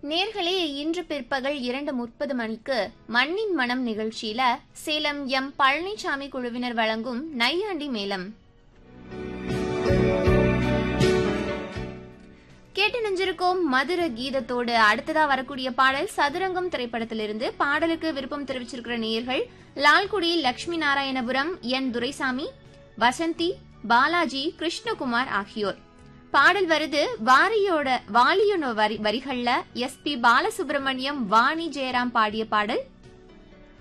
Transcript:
நேர்களே இன்று பிற்பகல் இரண்டு முப்பது மணிக்கு மண்ணின் மனம் நிகழ்ச்சியில சேலம் எம் பழனிசாமி குழுவினர் வழங்கும் நையாண்டி மேளம் கேட்டு நெஞ்சிருக்கோம் மதுர கீதத்தோடு அடுத்ததா வரக்கூடிய பாடல் சதுரங்கம் திரைப்படத்திலிருந்து பாடலுக்கு விருப்பம் தெரிவிச்சிருக்கிற நேயர்கள் லால்குடி லட்சுமி நாராயணபுரம் என் துரைசாமி வசந்தி பாலாஜி கிருஷ்ணகுமார் ஆகியோர் பாடல் வருது வாரியோட வாலியோட வரி வரிகள்ல எஸ் பி பாலசுப்ரமணியம் வாணி ஜெயராம் பாடிய பாடல்